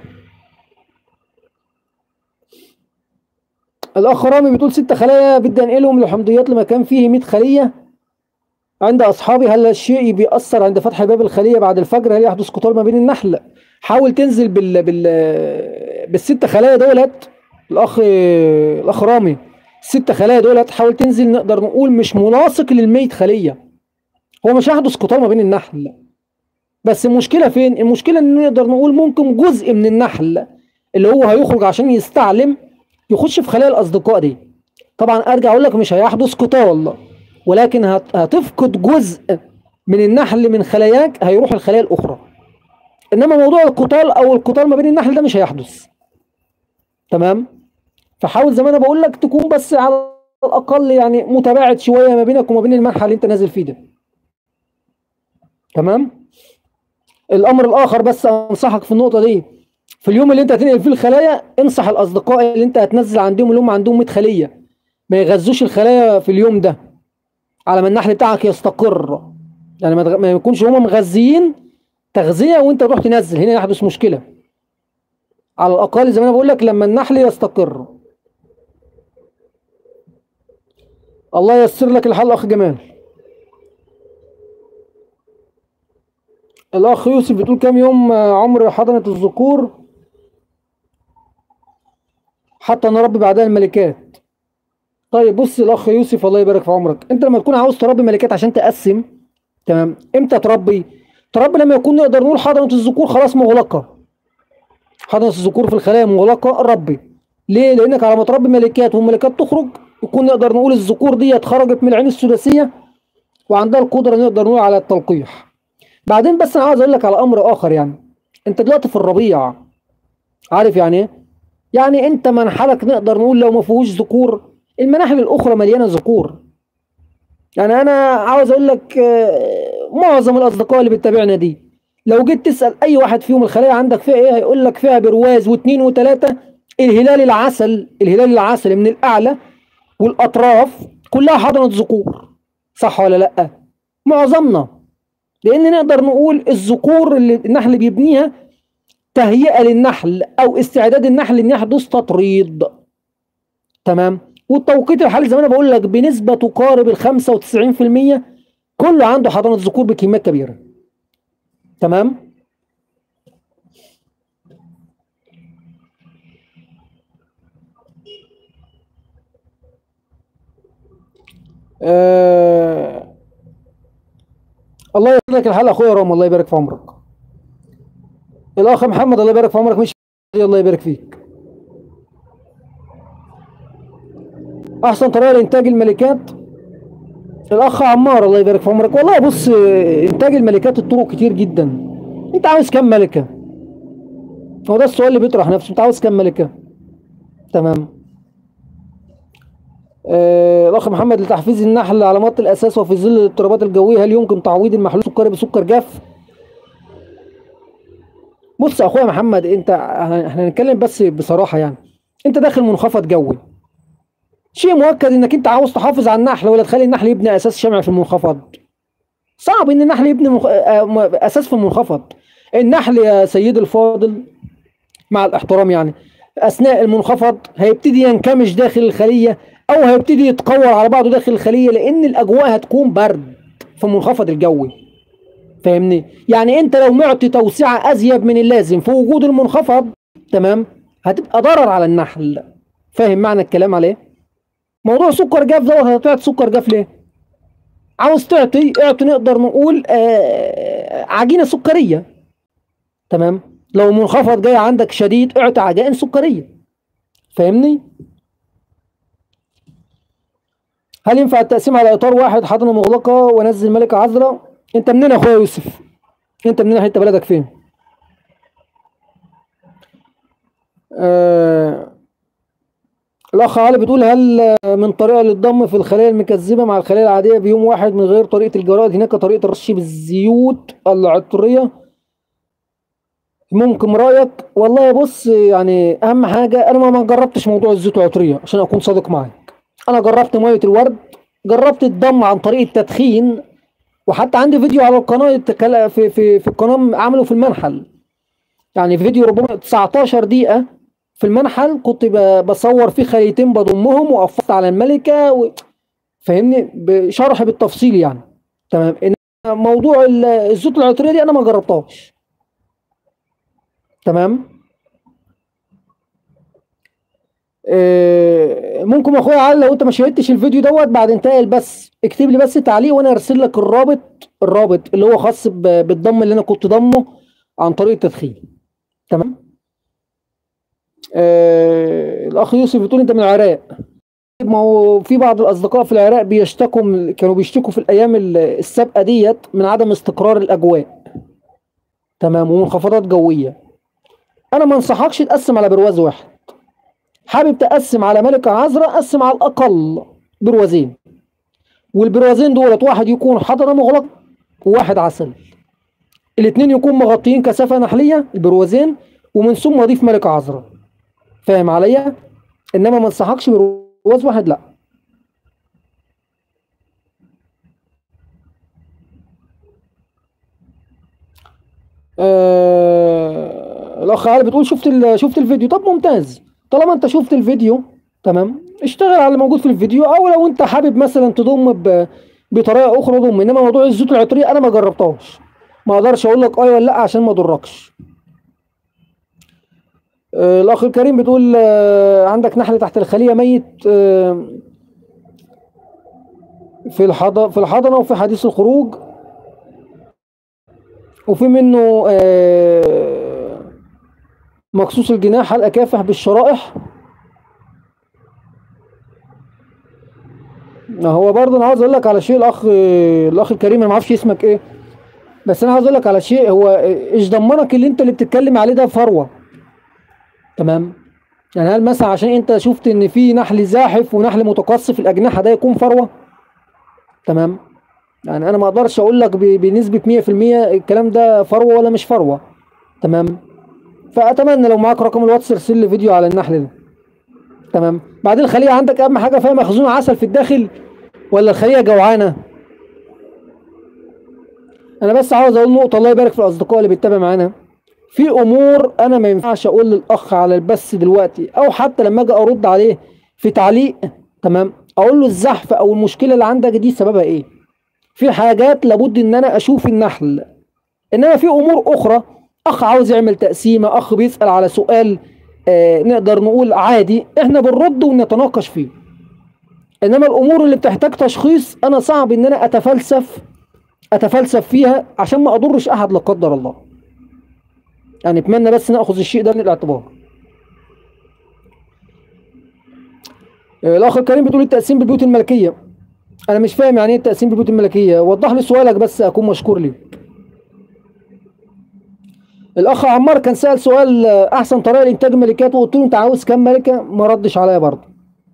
الاخ رامي بتقول ست خلايا بدي انقلهم لحمضيات لمكان فيه 100 خليه عند اصحابي هل الشيء بيأثر عند فتح باب الخليه بعد الفجر هل يحدث قتال ما بين النحل حاول تنزل بال بال بالست خلايا دولت الاخ الاخ رامي الست خلايا دولت حاول تنزل نقدر نقول مش ملاصق للميت خليه هو مش هيحدث قتال ما بين النحل بس المشكله فين المشكله ان نقدر نقول ممكن جزء من النحل اللي هو هيخرج عشان يستعلم يخش في خلايا الاصدقاء دي طبعا ارجع اقول لك مش هيحدث قتال ولكن هت- هتفقد جزء من النحل من خلاياك هيروح الخلايا الاخرى انما موضوع القتال او القتال ما بين النحل ده مش هيحدث تمام فحاول زي ما انا بقول لك تكون بس على الاقل يعني متباعد شويه ما بينك وما بين المنحى اللي انت نازل فيه ده تمام الامر الاخر بس انصحك في النقطه دي في اليوم اللي انت هتنقل فيه الخلايا انصح الاصدقاء اللي انت هتنزل عندهم اللي هم عندهم 100 خليه ما يغذوش الخلايا في اليوم ده على ما النحل بتاعك يستقر يعني ما تغ- ما يكونش هم مغذيين تغذيه وانت تروح تنزل هنا يحدث مشكله على الاقل زي ما انا بقول لك لما النحل يستقر الله ييسر لك الحل اخ جمال الاخ يوسف بتقول كام يوم آه، عمر حضنة الذكور حتى نربي بعدها الملكات طيب بص الاخ يوسف الله يبارك في عمرك انت لما تكون عاوز تربي ملكات عشان تقسم تمام امتى تربي تربي لما يكون نقدر نقول حضنة الذكور خلاص مغلقة حضنة الذكور في الخلايا مغلقة ربي ليه لانك على ما تربي ملكات والملكات تخرج يكون نقدر نقول الذكور ديت خرجت من العين الثلاثية وعندها القدرة نقدر نقول على التلقيح بعدين بس انا عاوز اقول لك على امر اخر يعني انت دلوقتي في الربيع عارف يعني ايه يعني انت منحلك نقدر نقول لو ما فيهوش ذكور المناحل الاخرى مليانه ذكور يعني انا عاوز اقول لك آه، معظم الاصدقاء اللي بتتابعنا دي لو جيت تسال اي واحد فيهم الخلايا عندك فيها ايه هيقول لك فيها برواز واثنين وثلاثه الهلال العسل الهلال العسل من الاعلى والاطراف كلها حضنه ذكور صح ولا لا معظمنا لان نقدر نقول الذكور اللي النحل بيبنيها تهيئه للنحل او استعداد النحل ان يحدث تطريد تمام والتوقيت الحالي زي ما انا بقول لك بنسبه تقارب ال 95% كله عنده حضانه ذكور بكميات كبيره تمام آه... الله يسلمك الحلقه اخويا رام الله يبارك في عمرك الاخ محمد الله يبارك في عمرك مش الله يبارك فيك احسن طريقه لانتاج الملكات الاخ عمار الله يبارك في عمرك والله بص انتاج الملكات الطرق كتير جدا انت عاوز كام ملكه هو ده السؤال اللي بيطرح نفسه انت عاوز كام ملكه تمام آه الاخ محمد لتحفيز النحل على مط الاساس وفي ظل الاضطرابات الجويه هل يمكن تعويض المحلول السكري بسكر جاف بص يا اخويا محمد انت احنا هنتكلم بس بصراحه يعني انت داخل منخفض جوي شيء مؤكد انك انت عاوز تحافظ على النحل ولا تخلي النحل يبني اساس شمع في المنخفض صعب ان النحل يبني مخ... اساس في المنخفض النحل يا سيدي الفاضل مع الاحترام يعني اثناء المنخفض هيبتدي ينكمش داخل الخليه او هيبتدي يتقور على بعضه داخل الخليه لان الاجواء هتكون برد في المنخفض الجوي فاهمني يعني انت لو معطي توسعه ازيد من اللازم في وجود المنخفض تمام هتبقى ضرر على النحل فاهم معنى الكلام عليه موضوع سكر جاف دوت هتعطي سكر جاف ليه عاوز تعطي اعطي نقدر نقول آه عجينه سكريه تمام لو منخفض جاي عندك شديد اعطي عجائن سكريه فاهمني هل ينفع التقسيم على اطار واحد حضنه مغلقه وانزل ملكه عذراء انت منين يا اخويا يوسف انت منين حته بلدك فين آه الاخ علي بتقول هل من طريقه للضم في الخلايا المكذبه مع الخلايا العاديه بيوم واحد من غير طريقه الجرائد هناك طريقه الرش بالزيوت العطريه ممكن رايك والله بص يعني اهم حاجه انا ما جربتش موضوع الزيوت العطريه عشان اكون صادق معاك انا جربت ميه الورد جربت الضم عن طريق التدخين وحتى عندي فيديو على القناه في في في القناه عمله في المنحل يعني فيديو ربما 19 دقيقه في المنحل كنت بصور فيه خليتين بضمهم وقفزت على الملكه و... فاهمني بشرح بالتفصيل يعني تمام ان موضوع الزيوت العطريه دي انا ما جربتهاش تمام آه ممكن يا اخويا علي لو انت ما شاهدتش الفيديو دوت بعد انتهاء البث اكتب لي بس تعليق وانا ارسل لك الرابط الرابط اللي هو خاص بالضم اللي انا كنت ضمه عن طريق التدخين تمام آه الاخ يوسف بتقول انت من العراق ما هو في بعض الاصدقاء في العراق بيشتكوا كانوا بيشتكوا في الايام السابقه ديت من عدم استقرار الاجواء تمام ومنخفضات جويه انا ما انصحكش تقسم على برواز واحد حابب تقسم على ملكة عذراء قسم على الاقل بروازين والبروازين دولت واحد يكون حضره مغلق وواحد عسل الاثنين يكون مغطيين كثافه نحليه البروازين ومن ثم اضيف ملكة عذراء فاهم عليا انما ما انصحكش برواز واحد لا آه الاخ علي بتقول شفت شفت الفيديو طب ممتاز طالما انت شفت الفيديو تمام اشتغل على اللي موجود في الفيديو او لو انت حابب مثلا تضم بطريقه اخرى ضم انما موضوع الزيوت العطريه انا ما جربتهاش ما اقدرش اقول لك اي ولا لا عشان ما اضركش آه الاخ الكريم بتقول آه عندك نحل تحت الخليه ميت آه في الحض في الحضنه وفي حديث الخروج وفي منه مقصوص الجناح هل اكافح بالشرائح هو برضه انا عاوز اقول لك على شيء الاخ الاخ الكريم انا ما اعرفش اسمك ايه بس انا عاوز اقول لك على شيء هو ايش ضمنك اللي انت اللي بتتكلم عليه ده فروه تمام يعني هل مثلا عشان انت شفت ان في نحل زاحف ونحل متقصف الاجنحه ده يكون فروه تمام يعني انا ما اقدرش اقول لك بنسبه 100% الكلام ده فروه ولا مش فروه تمام فاتمنى لو معاك رقم الواتس ارسل لي فيديو على النحل ده تمام بعدين الخليه عندك اهم حاجه فيها مخزون عسل في الداخل ولا الخليه جوعانه انا بس عاوز اقول نقطه الله يبارك في الاصدقاء اللي بيتابع معانا في امور انا ما ينفعش اقول للاخ على البث دلوقتي او حتى لما اجي ارد عليه في تعليق تمام اقول له الزحف او المشكله اللي عندك دي سببها ايه في حاجات لابد ان انا اشوف النحل انما في امور اخرى اخ عاوز يعمل تقسيمه اخ بيسال على سؤال آه نقدر نقول عادي احنا بنرد ونتناقش فيه انما الامور اللي بتحتاج تشخيص انا صعب ان انا اتفلسف اتفلسف فيها عشان ما اضرش احد لا قدر الله يعني اتمنى بس ناخذ الشيء ده من الاعتبار آه، الاخ الكريم بتقول التقسيم بالبيوت الملكيه انا مش فاهم يعني ايه التقسيم بالبيوت الملكيه وضح لي سؤالك بس اكون مشكور ليك الاخ عمار كان سال سؤال آه، احسن طريقه لانتاج ملكات وقلت له انت عاوز كام ملكه ما ردش عليا برضه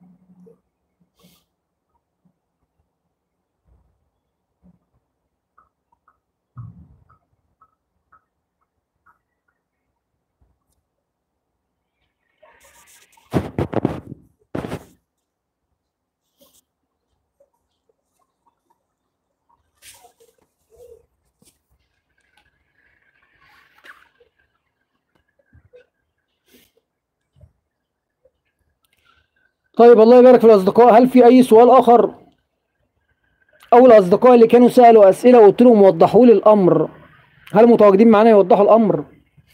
طيب الله يبارك في الأصدقاء هل في أي سؤال آخر أو الأصدقاء اللي كانوا سألوا أسئلة وقلت لهم وضحوا لي الأمر هل متواجدين معانا يوضحوا الأمر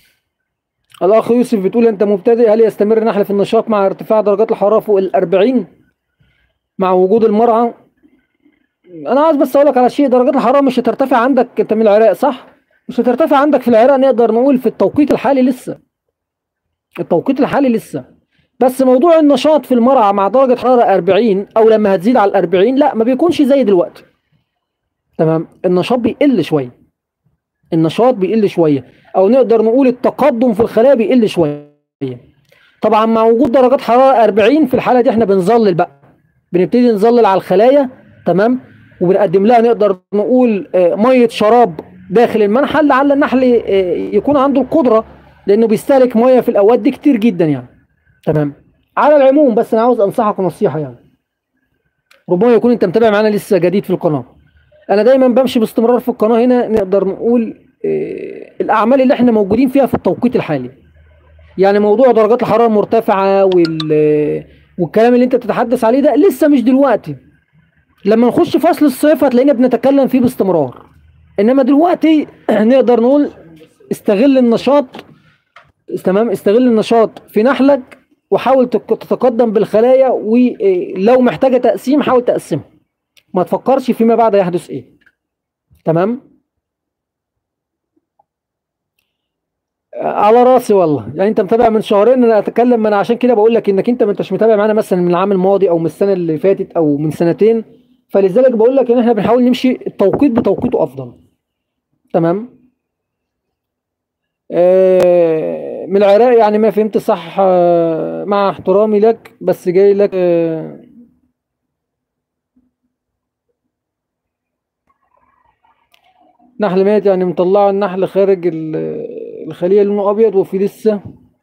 الأخ يوسف بتقول أنت مبتدئ هل يستمر النحل في النشاط مع ارتفاع درجات الحرارة فوق الأربعين مع وجود المرعى أنا عايز بس أقول لك على شيء درجات الحرارة مش هترتفع عندك أنت من العراق صح؟ مش هترتفع عندك في العراق نقدر نقول في التوقيت الحالي لسه التوقيت الحالي لسه بس موضوع النشاط في المرعى مع درجة حرارة 40 أو لما هتزيد على ال 40 لا ما بيكونش زي دلوقتي تمام النشاط بيقل شوية النشاط بيقل شوية أو نقدر نقول التقدم في الخلايا بيقل شوية طبعا مع وجود درجات حرارة 40 في الحالة دي احنا بنظلل بقى بنبتدي نظلل على الخلايا تمام وبنقدم لها نقدر نقول آه، مية شراب داخل المنحل لعل النحل آه، يكون عنده القدرة لأنه بيستهلك مية في الأوقات دي كتير جدا يعني تمام على العموم بس انا عاوز انصحك نصيحه يعني ربما يكون انت متابع معانا لسه جديد في القناه انا دايما بمشي باستمرار في القناه هنا نقدر نقول إيه الاعمال اللي احنا موجودين فيها في التوقيت الحالي يعني موضوع درجات الحراره المرتفعه وال والكلام اللي انت بتتحدث عليه ده لسه مش دلوقتي لما نخش فصل الصيف هتلاقينا بنتكلم فيه باستمرار انما دلوقتي نقدر نقول استغل النشاط تمام استغل النشاط في نحلك وحاول تك- تتقدم بالخلايا ولو محتاجه تقسيم حاول تقسمها ما تفكرش فيما بعد يحدث ايه تمام على راسي والله يعني انت متابع من شهرين انا اتكلم انا عشان كده بقول لك انك انت ما انتش متابع معانا مثلا من العام الماضي او من السنه اللي فاتت او من سنتين فلذلك بقول لك ان احنا بنحاول نمشي التوقيت بتوقيته افضل تمام آه، من العراق يعني ما فهمت صح آه، مع احترامي لك بس جاي لك آه، نحل مات يعني مطلعه النحل خارج ال- الخلية لونه أبيض وفي لسه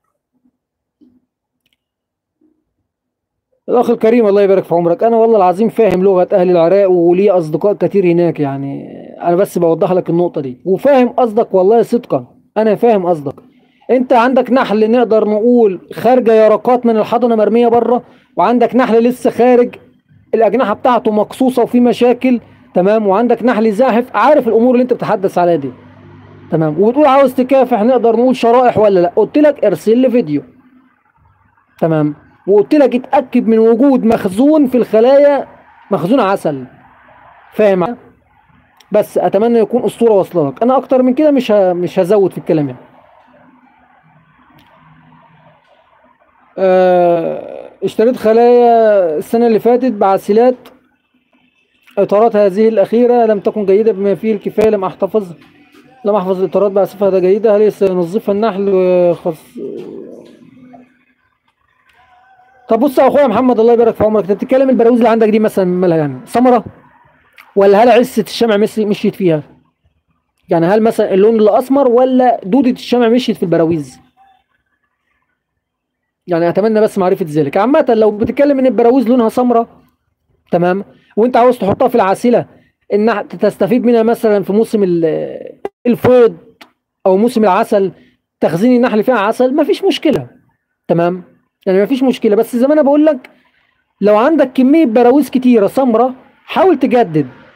الأخ الكريم الله يبارك في عمرك أنا والله العظيم فاهم لغة أهل العراق ولي أصدقاء كتير هناك يعني أنا بس بوضح لك النقطة دي وفاهم قصدك والله صدقا أنا فاهم قصدك أنت عندك نحل نقدر نقول خارجة يرقات من الحضنة مرمية بره وعندك نحل لسه خارج الأجنحة بتاعته مقصوصة وفي مشاكل تمام وعندك نحل زاحف عارف الأمور اللي أنت بتتحدث عليها دي تمام وبتقول عاوز تكافح نقدر نقول شرائح ولا لا قلت لك ارسل لي فيديو تمام وقلت لك اتاكد من وجود مخزون في الخلايا مخزون عسل فاهم بس اتمنى يكون الصوره واصله لك انا اكتر من كده مش ه... مش هزود في الكلام يعني آه، اشتريت خلايا السنه اللي فاتت بعسلات اطارات هذه الاخيره لم تكن جيده بما فيه الكفايه لم احتفظ لم احفظ الاطارات بعاصفها جيده هل سينظفها النحل وخص طب بص يا اخويا محمد الله يبارك في عمرك انت بتتكلم البراويز اللي عندك دي مثلا مالها يعني سمره ولا هل عسه الشمع مس- مشيت فيها يعني هل مثلا اللون اللي اسمر ولا دوده الشمع مشيت في البراويز يعني اتمنى بس معرفه ذلك عامه لو بتتكلم ان البراويز لونها سمراء تمام وانت عاوز تحطها في العسيله انها تستفيد منها مثلا في موسم ال- الفيض او موسم العسل تخزين النحل فيها عسل مفيش مشكله تمام يعني مفيش مشكله بس زي ما انا بقول لك لو عندك كميه براويز كتيره سمراء حاول تجدد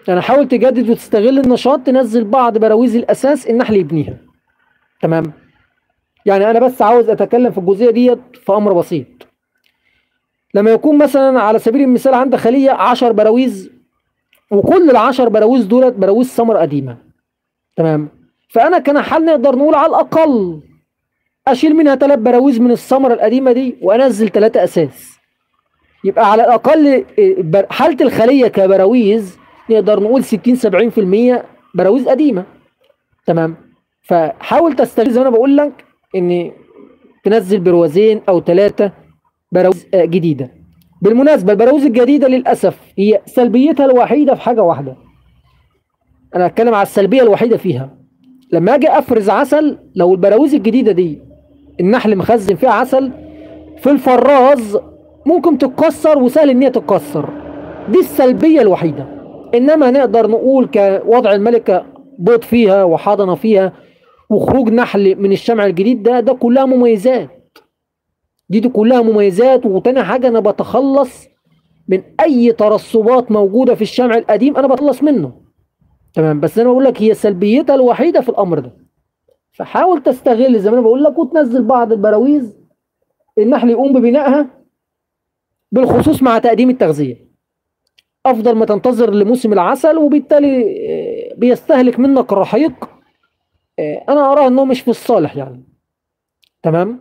يعني حاول تجدد وتستغل النشاط تنزل بعض براويز الاساس النحل يبنيها تمام يعني انا بس عاوز اتكلم في الجزئيه ديت في امر بسيط لما يكون مثلا على سبيل المثال عندك خليه 10 براويز وكل العشر براويز دولت براويز سمر قديمه تمام فانا كنحل نقدر نقول على الاقل اشيل منها ثلاث براويز من السمره القديمه دي وانزل ثلاثه اساس يبقى على الاقل بر- حاله الخليه كبراويز نقدر نقول 60 70% براويز قديمه تمام فحاول تستغل زي ما انا بقول لك ان تنزل بروازين او ثلاثه براويز آه، جديده بالمناسبه البراويز الجديده للاسف هي سلبيتها الوحيده في حاجه واحده انا هتكلم على السلبيه الوحيده فيها لما اجي افرز عسل لو البراويز الجديده دي النحل مخزن فيها عسل في الفراز ممكن تتكسر وسهل ان هي تتكسر دي السلبيه الوحيده انما نقدر نقول كوضع الملكه بيض فيها وحضنه فيها وخروج نحل من الشمع الجديد ده ده كلها مميزات دي, دي كلها مميزات وتاني حاجه انا بتخلص من اي ترسبات موجوده في الشمع القديم انا بتخلص منه تمام بس انا بقول لك هي سلبيتها الوحيده في الامر ده فحاول تستغل زي ما انا بقول لك وتنزل بعض البراويز النحل يقوم ببنائها بالخصوص مع تقديم التغذيه افضل ما تنتظر لموسم العسل وبالتالي آه، بيستهلك منك رحيق آه، انا اراه انه مش في الصالح يعني تمام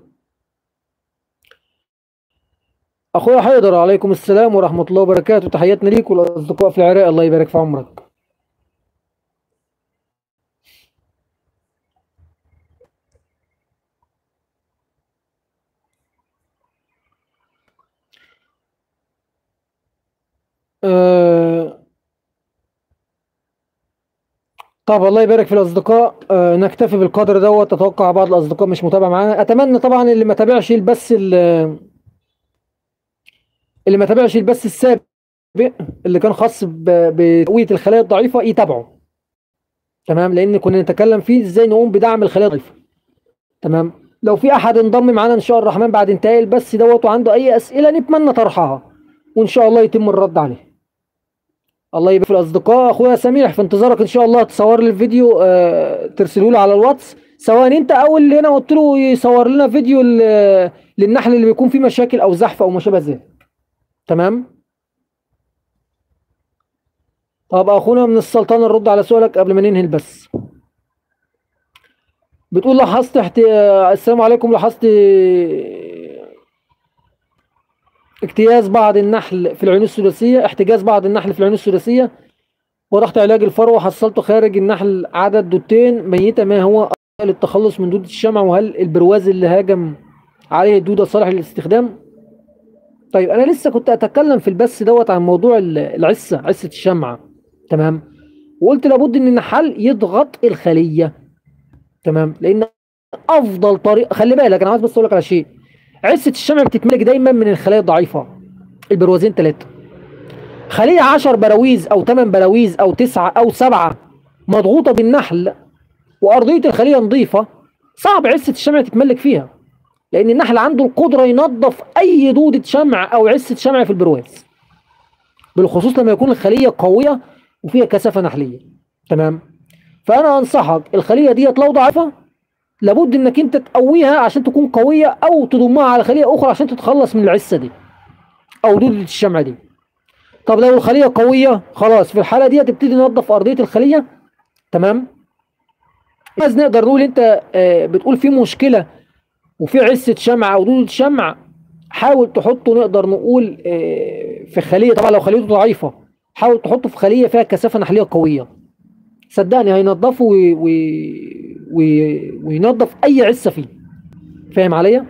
اخويا حيدر عليكم السلام ورحمه الله وبركاته تحياتنا ليك والاصدقاء في العراق الله يبارك في عمرك أه طب الله يبارك في الاصدقاء أه نكتفي بالقدر دوت اتوقع بعض الاصدقاء مش متابع معانا اتمنى طبعا اللي ما تابعش البث ال- اللي ما تابعش البث السابق اللي كان خاص ب- بتقويه الخلايا الضعيفه يتابعه تمام لان كنا نتكلم فيه ازاي نقوم بدعم الخلايا الضعيفه تمام لو في احد انضم معانا ان شاء الله الرحمن بعد انتهاء البث دوت وعنده اي اسئله نتمنى طرحها وان شاء الله يتم الرد عليه الله يبارك في الاصدقاء اخويا سميح في انتظارك ان شاء الله تصور لي الفيديو آه ترسله لي على الواتس سواء انت او اللي انا قلت له يصور لنا فيديو ل- للنحل اللي بيكون فيه مشاكل او زحف او ما شابه ذلك تمام طب اخونا من السلطنه نرد على سؤالك قبل ما ننهي البث بتقول لاحظت احت... آه، السلام عليكم لاحظت اجتياز بعض النحل في العيون الثلاثيه احتجاز بعض النحل في العيون الثلاثيه وضحت علاج الفروه حصلته خارج النحل عدد دودتين ميته ما هو أفضل للتخلص من دوده الشمع وهل البرواز اللي هاجم عليه الدوده صالح للاستخدام طيب انا لسه كنت اتكلم في البث دوت عن موضوع ال- العسه عسه الشمعه تمام وقلت لابد ان النحال يضغط الخليه تمام لان افضل طريقه خلي بالك انا عايز بس اقول لك على شيء عسه الشمع بتتملك دايما من الخلايا الضعيفه البروازين ثلاثه خليه 10 براويز او 8 براويز او 9 او 7 مضغوطه بالنحل وارضيه الخليه نظيفه صعب عسه الشمع تتملك فيها لان النحل عنده القدره ينظف اي دوده شمع او عسه شمع في البرواز بالخصوص لما يكون الخليه قويه وفيها كثافه نحليه تمام فانا انصحك الخليه ديت لو ضعيفه لابد انك انت تقويها عشان تكون قويه او تضمها على خليه اخرى عشان تتخلص من العسه دي او دوده الشمع دي طب لو الخليه قويه خلاص في الحاله دي تبتدي تنظف ارضيه الخليه تمام بس نقدر نقول انت آه، بتقول في مشكله وفي عسه شمع او دوده شمع حاول تحطه نقدر نقول آه، في خليه طبعا لو خليته ضعيفه حاول تحطه في خليه فيها كثافه نحليه قويه صدقني هينضفه وي... وي... وي... وينضف اي عسه فيه فاهم عليا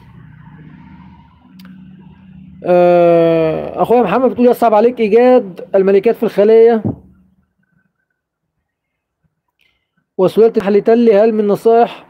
آه، اخويا محمد بتقول يصعب عليك ايجاد الملكات في الخليه وسؤال النحل تلي هل من نصائح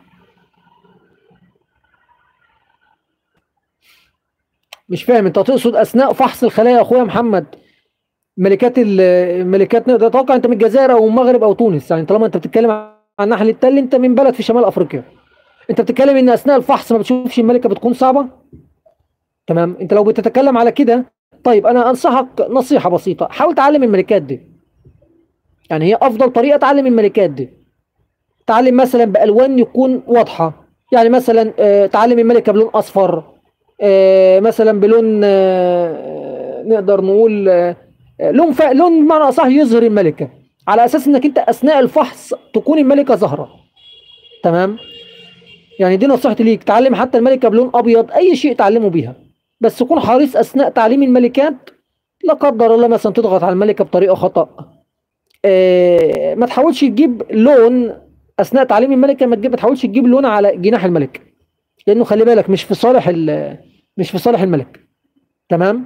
مش فاهم انت تقصد اثناء فحص الخلايا يا اخويا محمد ملكات ال- الملكات نقدر اتوقع انت من الجزائر او المغرب او تونس يعني طالما انت بتتكلم عن نحل التل انت من بلد في شمال افريقيا انت بتتكلم ان اثناء الفحص ما بتشوفش الملكه بتكون صعبه تمام انت لو بتتكلم على كده طيب انا انصحك نصيحه بسيطه حاول تعلم الملكات دي يعني هي افضل طريقه تعلم الملكات دي تعلم مثلا بالوان يكون واضحه يعني مثلا آه، تعلم الملكه بلون اصفر آه، مثلا بلون آه، نقدر نقول آه، لون ف... لون بمعنى اصح يظهر الملكه على اساس انك انت اثناء الفحص تكون الملكه ظاهره تمام يعني دي نصيحتي ليك تعلم حتى الملكه بلون ابيض اي شيء تعلمه بيها بس كن حريص اثناء تعليم الملكات لا قدر الله مثلا تضغط على الملكه بطريقه خطا آه، ما تحاولش تجيب لون اثناء تعليم الملكه ما تجيب ما تحاولش تجيب لون على جناح الملكه لانه خلي بالك مش في صالح ال- مش في صالح الملك تمام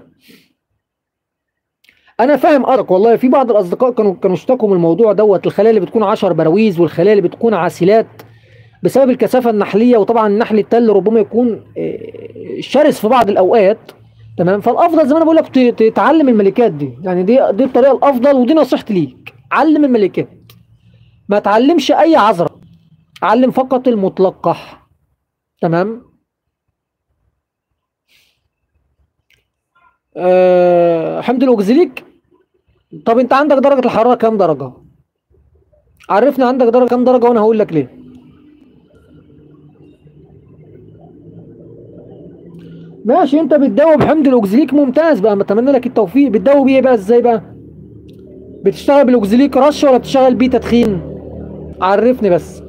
انا فاهم قصدك والله في بعض الاصدقاء كانوا كانوا اشتكوا من الموضوع دوت الخلايا اللي بتكون 10 براويز والخلايا اللي بتكون عاسلات بسبب الكثافه النحليه وطبعا النحل التل ربما يكون آه، شرس في بعض الاوقات تمام فالافضل زي ما انا بقول لك ت- تتعلم الملكات دي يعني دي دي الطريقه الافضل ودي نصيحتي ليك علم الملكات ما تعلمش اي عذره علم فقط المتلقح تمام أه حمد الاوكزيليك طب انت عندك درجه الحراره كام درجه عرفني عندك درجه كام درجه وانا هقول لك ليه ماشي انت بتداوي بحمض الاوكزيليك ممتاز بقى بتمنى لك التوفيق بتداوي بيه بقى ازاي بقى بتشتغل بالاوكزيليك رش ولا بتشتغل بيه تدخين عرفني بس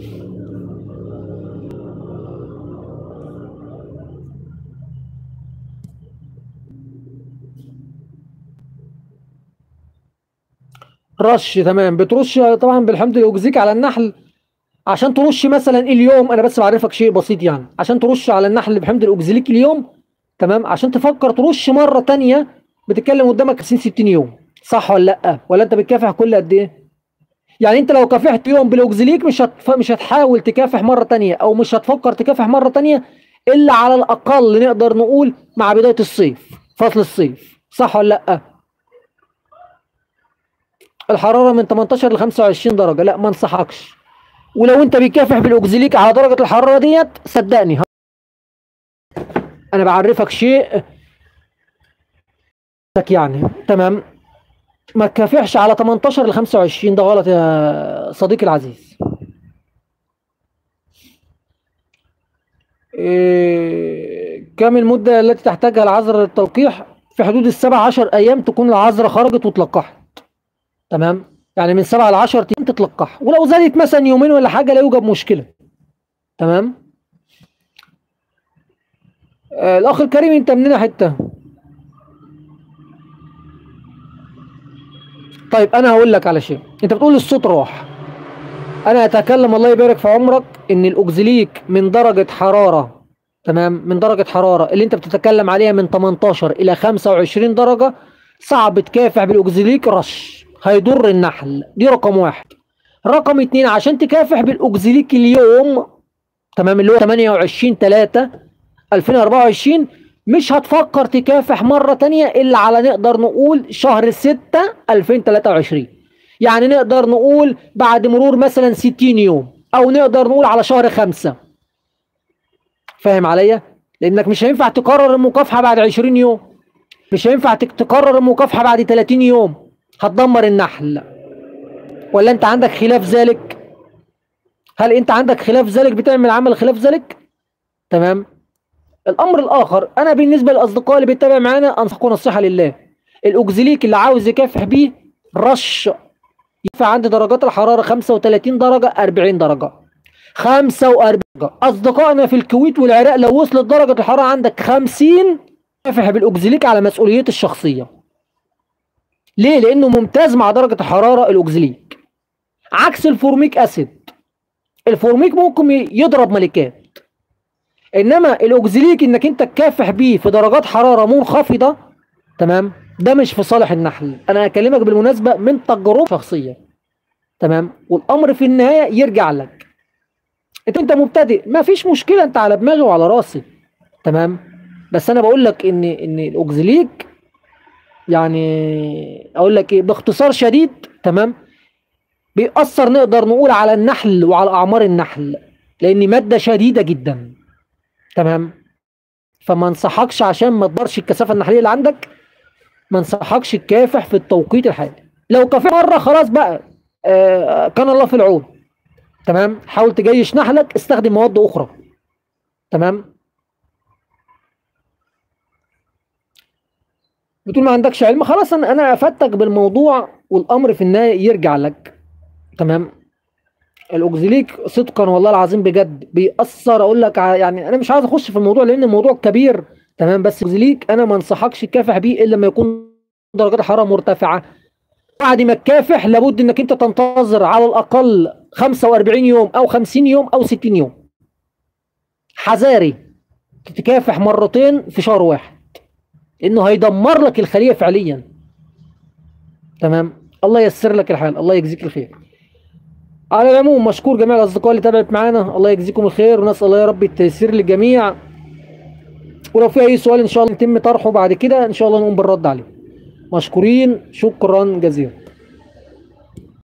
رش تمام بترش طبعا بالحمض الاوكزيك على النحل عشان ترش مثلا اليوم انا بس بعرفك شيء بسيط يعني عشان ترش على النحل بحمض الاوكزيليك اليوم تمام عشان تفكر ترش مره تانية بتتكلم قدامك 50 60 يوم صح ولا لا ولا انت بتكافح كل قد ايه يعني انت لو كافحت يوم بالاوكزيليك مش هتف... مش هتحاول تكافح مره تانية او مش هتفكر تكافح مره تانية الا على الاقل نقدر نقول مع بدايه الصيف فصل الصيف صح ولا لا الحراره من 18 ل 25 درجه لا ما انصحكش ولو انت بتكافح بالاوكزيليك على درجه الحراره ديت صدقني ه- انا بعرفك شيء لك يعني تمام ما تكافحش على 18 ل 25 ده غلط يا صديقي العزيز إيه كم المدة التي تحتاجها العذراء للتلقيح في حدود السبع عشر أيام تكون العذراء خرجت وتلقحت تمام يعني من سبعة ل 10 أيام تتلقح ولو زادت مثلا يومين ولا حاجة لا يوجد مشكلة تمام آه الأخ الكريم أنت منين حتة طيب أنا هقول لك على شيء أنت بتقول الصوت راح انا اتكلم الله يبارك في عمرك ان الاوكزيليك من درجة حرارة تمام من درجة حرارة اللي انت بتتكلم عليها من 18 الى 25 درجة صعب تكافح بالاوكزيليك رش هيضر النحل دي رقم واحد رقم اتنين عشان تكافح بالاوكزيليك اليوم تمام اللي هو 28 3 2024 مش هتفكر تكافح مرة تانية الا على نقدر نقول شهر 6 2023 يعني نقدر نقول بعد مرور مثلا 60 يوم او نقدر نقول على شهر خمسة فاهم عليا لانك مش هينفع تكرر المكافحة بعد 20 يوم مش هينفع تك- تكرر المكافحة بعد 30 يوم هتدمر النحل ولا انت عندك خلاف ذلك هل انت عندك خلاف ذلك بتعمل عمل خلاف ذلك تمام الامر الاخر انا بالنسبه للاصدقاء اللي بيتابع معانا انصحكم نصيحه لله الاوكزيليك اللي عاوز يكافح بيه رش ينفع عند درجات الحرارة 35 درجة 40 درجة 45 درجة أصدقائنا في الكويت والعراق لو وصلت درجة الحرارة عندك 50 كافح بالأوكزيليك على مسؤوليتي الشخصية ليه؟ لأنه ممتاز مع درجة الحرارة الأوكزيليك عكس الفورميك أسيد الفورميك ممكن يضرب ملكات إنما الأوكزيليك إنك أنت تكافح بيه في درجات حرارة منخفضة تمام ده مش في صالح النحل انا اكلمك بالمناسبه من تجربه شخصيه تمام والامر في النهايه يرجع لك انت انت مبتدئ ما فيش مشكله انت على دماغي وعلى راسي تمام بس انا بقول لك ان ان الاوكزيليك يعني اقول لك ايه باختصار شديد تمام بيأثر نقدر نقول على النحل وعلى اعمار النحل لان ماده شديده جدا تمام فما انصحكش عشان ما تضرش الكثافه النحليه اللي عندك ما انصحكش تكافح في التوقيت الحالي لو كافح مره خلاص بقى آه كان الله في العون تمام حاول تجيش نحلك استخدم مواد اخرى تمام بتقول ما عندكش علم خلاص انا انا افدتك بالموضوع والامر في النهايه يرجع لك تمام الاوكزيليك صدقا والله العظيم بجد بيأثر اقول لك ع- يعني انا مش عايز اخش في الموضوع لان الموضوع كبير تمام بس الاوكزيليك انا ما انصحكش تكافح بيه الا لما يكون درجات الحراره مرتفعه بعد ما تكافح لابد انك انت تنتظر على الاقل 45 يوم او 50 يوم او 60 يوم حذاري تتكافح مرتين في شهر واحد انه هيدمر لك الخليه فعليا تمام الله ييسر لك الحال الله يجزيك الخير على العموم مشكور جميع الاصدقاء اللي تابعت معانا الله يجزيكم الخير ونسال الله يا رب التيسير للجميع ولو في اي سؤال ان شاء الله يتم طرحه بعد كده ان شاء الله نقوم بالرد عليه مشكورين شكرا جزيلا